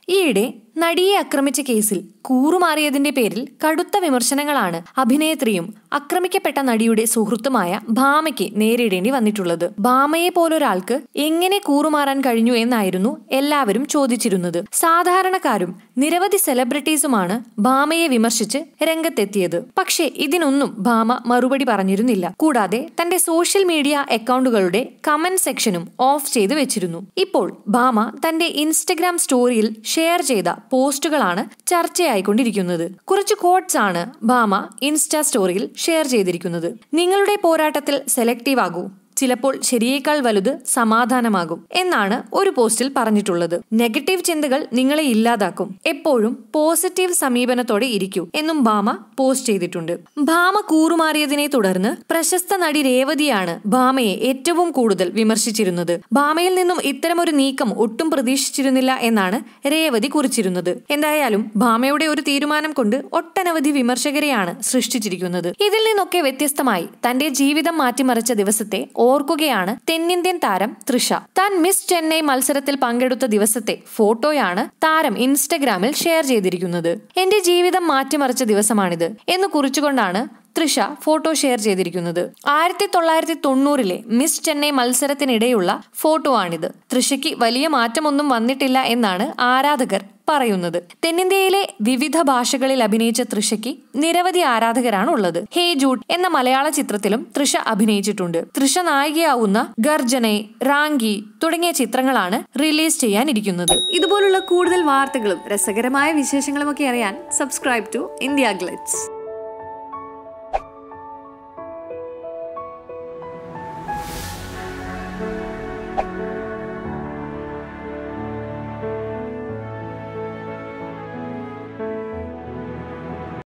ഈയിടെ നടിയെ ആക്രമിച്ച കേസിൽ കൂറുമാറിയതിന്റെ പേരിൽ കടുത്ത വിമർശനങ്ങളാണ് അഭിനേത്രിയും ആക്രമിക്കപ്പെട്ട നടിയുടെ സുഹൃത്തുമായ ഭാമയ്ക്ക് നേരിടേണ്ടി വന്നിട്ടുള്ളത് ഭാമയെ പോലൊരാൾക്ക് എങ്ങനെ കൂറുമാറാൻ കഴിഞ്ഞു എന്നായിരുന്നു എല്ലാവരും ചോദിച്ചിരുന്നത് സാധാരണക്കാരും നിരവധി സെലിബ്രിറ്റീസുമാണ് ഭാമയെ വിമർശിച്ച് രംഗത്തെത്തിയത് പക്ഷേ ഇതിനൊന്നും ഭാമ മറുപടി പറഞ്ഞിരുന്നില്ല കൂടാതെ തന്റെ സോഷ്യൽ മീഡിയ അക്കൗണ്ടുകളുടെ കമന്റ് സെക്ഷനും ഓഫ് ചെയ്തു വെച്ചിരുന്നു ഇപ്പോൾ ഭാമ തന്റെ ഇൻസ്റ്റഗ്രാം സ്റ്റോറിയിൽ ഷെയർ ചെയ്ത പോസ്റ്റുകളാണ് ചർച്ചയായിക്കൊണ്ടിരിക്കുന്നത് കുറച്ച് കോട്ട്സ് ആണ് ഭാമ ഇൻസ്റ്റാ സ്റ്റോറിയിൽ ഷെയർ ചെയ്തിരിക്കുന്നത് നിങ്ങളുടെ പോരാട്ടത്തിൽ സെലക്റ്റീവ് ആകൂ ചിലപ്പോൾ ശരിയേക്കാൾ വലുത് സമാധാനമാകും എന്നാണ് ഒരു പോസ്റ്റിൽ പറഞ്ഞിട്ടുള്ളത് നെഗറ്റീവ് ചിന്തകൾ നിങ്ങളെ ഇല്ലാതാക്കും എപ്പോഴും പോസിറ്റീവ് സമീപനത്തോടെ ഇരിക്കൂ എന്നും ഭാമ പോസ്റ്റ് ചെയ്തിട്ടുണ്ട് ഭാമ കൂറുമാറിയതിനെ തുടർന്ന് പ്രശസ്ത നടി രേവതിയാണ് ഭാമയെ ഏറ്റവും കൂടുതൽ വിമർശിച്ചിരുന്നത് ഭാമയിൽ നിന്നും ഇത്തരമൊരു നീക്കം ഒട്ടും പ്രതീക്ഷിച്ചിരുന്നില്ല എന്നാണ് രേവതി കുറിച്ചിരുന്നത് എന്തായാലും ഭാമയുടെ ഒരു തീരുമാനം കൊണ്ട് ഒട്ടനവധി വിമർശകരെയാണ് സൃഷ്ടിച്ചിരിക്കുന്നത് ഇതിൽ നിന്നൊക്കെ വ്യത്യസ്തമായി തന്റെ ജീവിതം മാറ്റിമറിച്ച ദിവസത്തെ ഓർക്കുകയാണ് തെന്നിന്ത്യൻ താരം തൃഷ താൻ മിസ് ചെന്നൈ മത്സരത്തിൽ പങ്കെടുത്ത ദിവസത്തെ ഫോട്ടോയാണ് താരം ഇൻസ്റ്റഗ്രാമിൽ ഷെയർ ചെയ്തിരിക്കുന്നത് എന്റെ ജീവിതം മാറ്റിമറിച്ച ദിവസമാണിത് എന്ന് കുറിച്ചുകൊണ്ടാണ് തൃഷ ഫോട്ടോ ഷെയർ ചെയ്തിരിക്കുന്നത് ആയിരത്തി തൊള്ളായിരത്തി തൊണ്ണൂറിലെ മിസ് ചെന്നൈ മത്സരത്തിനിടെയുള്ള ഫോട്ടോ ആണിത് തൃഷയ്ക്ക് വലിയ മാറ്റമൊന്നും വന്നിട്ടില്ല എന്നാണ് ആരാധകർ പറയുന്നത് തെന്നിന്ത്യയിലെ വിവിധ ഭാഷകളിൽ അഭിനയിച്ച തൃഷയ്ക്ക് നിരവധി ആരാധകരാണ് ഉള്ളത് ഹേ ജൂഡ് എന്ന മലയാള ചിത്രത്തിലും തൃഷ അഭിനയിച്ചിട്ടുണ്ട് തൃഷ നായികയാവുന്ന ഗർജനെ റാങ്കി തുടങ്ങിയ ചിത്രങ്ങളാണ് റിലീസ് ചെയ്യാനിരിക്കുന്നത് ഇതുപോലുള്ള കൂടുതൽ വാർത്തകളും രസകരമായ വിശേഷങ്ങളും ഒക്കെ അറിയാൻ സബ്സ്ക്രൈബ് ടു ഇന്ത്യ ഗ്ലിറ്റ്സ്